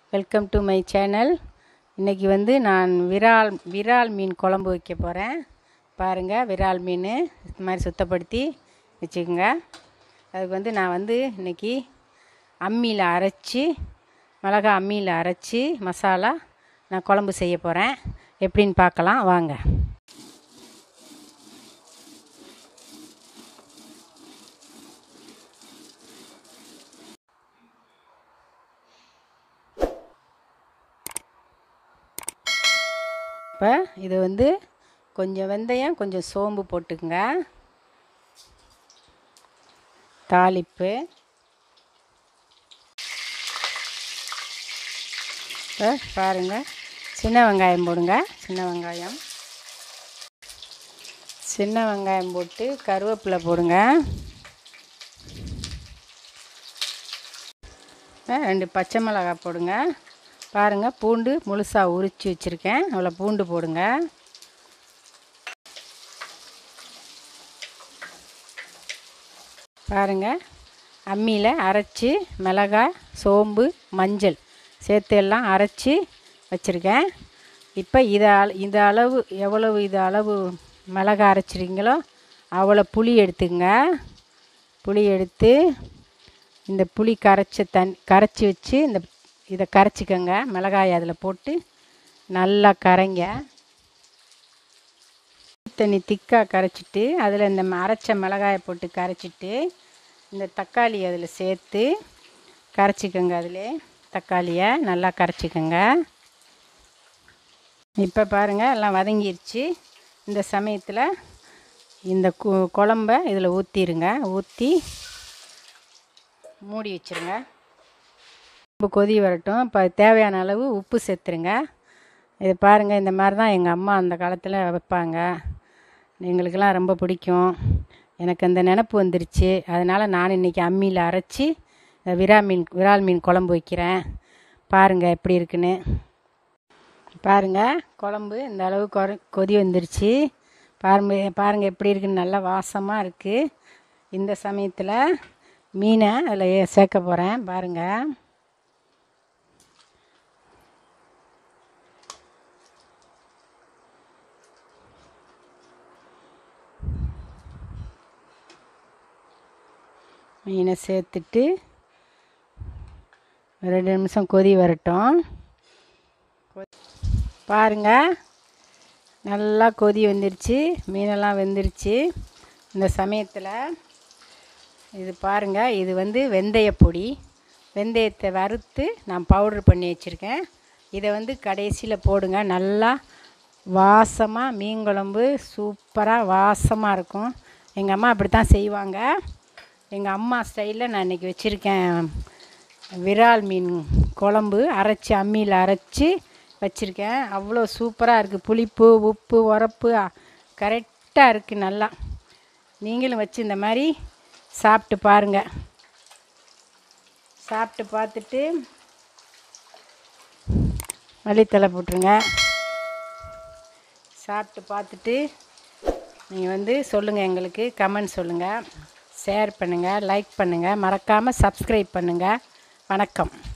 welcome to my channel இன்றைக்கி வந்து நான் விரால் விரால் மீன் குழம்பு வைக்க போகிறேன் பாருங்கள் விரால் மீன் இது மாதிரி சுத்தப்படுத்தி வச்சுக்கோங்க அதுக்கு வந்து நான் வந்து இன்றைக்கி அம்மியில் அரைச்சி மிளகா அம்மியில் அரைச்சி மசாலா நான் குழம்பு செய்ய போகிறேன் எப்படின்னு பார்க்கலாம் வாங்க இப்போ இது வந்து கொஞ்சம் வெந்தயம் கொஞ்சம் சோம்பு போட்டுக்குங்க தாளிப்பு இப்போ பாருங்கள் சின்ன வெங்காயம் போடுங்க சின்ன வெங்காயம் சின்ன வெங்காயம் போட்டு கருவேப்பிலை போடுங்க ரெண்டு பச்சை மிளகாய் போடுங்க பாருங்கள் பூண்டு முழுசாக உரித்து வச்சுருக்கேன் அவ்வளோ பூண்டு போடுங்க பாருங்கள் அம்மியில் அரைச்சி மிளகாய் சோம்பு மஞ்சள் சேர்த்து எல்லாம் அரைச்சி வச்சுருக்கேன் இப்போ இதை இந்த அளவு எவ்வளவு இது அளவு மிளகாய் அரைச்சிருக்கீங்களோ அவ்வளோ புளி எடுத்துங்க புளி எடுத்து இந்த புளி கரைச்ச தண் கரைச்சி வச்சு இந்த இதை கரைச்சிக்கோங்க மிளகாய் அதில் போட்டு நல்லா கரைங்க தண்ணி திக்காக கரைச்சிட்டு அதில் இந்த அரைச்ச மிளகாயை போட்டு கரைச்சிட்டு இந்த தக்காளி அதில் சேர்த்து கரைச்சிக்கோங்க அதில் தக்காளியை நல்லா கரைச்சிக்கோங்க இப்போ பாருங்கள் எல்லாம் வதங்கிருச்சு இந்த சமயத்தில் இந்த கு குழம்ப இதில் ஊற்றிடுங்க ஊற்றி மூடி வச்சுருங்க உப்பு கொதி வரட்டும் இப்போ தேவையான அளவு உப்பு சேர்த்துருங்க இது பாருங்கள் இந்த மாதிரி தான் எங்கள் அம்மா அந்த காலத்தில் வைப்பாங்க எங்களுக்கெல்லாம் ரொம்ப பிடிக்கும் எனக்கு அந்த நினப்பு வந்துருச்சு அதனால் நான் இன்றைக்கி அம்மியில் அரைச்சி விரா மீன் விரால் மீன் குழம்பு வைக்கிறேன் பாருங்கள் எப்படி இருக்குன்னு பாருங்கள் குழம்பு இந்த அளவு கொர கொதி வந்துருச்சு பாருங்க பாருங்கள் எப்படி இருக்குன்னு நல்லா வாசமாக இருக்குது இந்த சமயத்தில் மீனை அதில் சேர்க்க போகிறேன் பாருங்கள் மீனை சேர்த்துட்டு ரெண்டு நிமிஷம் கொதி வரட்டும் பாருங்கள் நல்லா கொதி வந்துருச்சு மீனெல்லாம் வெந்துருச்சு இந்த சமயத்தில் இது பாருங்கள் இது வந்து வெந்தய பொடி வெந்தயத்தை வறுத்து நான் பவுட்ரு பண்ணி வச்சுருக்கேன் இதை வந்து கடைசியில் போடுங்க நல்லா வாசமாக மீன் குழம்பு சூப்பராக வாசமாக இருக்கும் எங்கள் அம்மா அப்படி தான் செய்வாங்க எங்கள் அம்மா ஸ்டைலில் நான் இன்றைக்கி வச்சுருக்கேன் விரால் மீன் குழம்பு அரைச்சி அம்மியில் அரைச்சி வச்சுருக்கேன் அவ்வளோ சூப்பராக இருக்குது புளிப்பு உப்பு உரப்பு கரெக்டாக இருக்குது நல்லா நீங்களும் வச்சு இந்த மாதிரி சாப்பிட்டு பாருங்கள் சாப்பிட்டு பார்த்துட்டு மல்லித்தலை போட்டுருங்க சாப்பிட்டு பார்த்துட்டு நீங்கள் வந்து சொல்லுங்கள் எங்களுக்கு கமெண்ட் சொல்லுங்கள் ஷேர் பண்ணுங்கள் லைக் பண்ணுங்கள் மறக்காமல் சப்ஸ்கிரைப் பண்ணுங்கள் வணக்கம்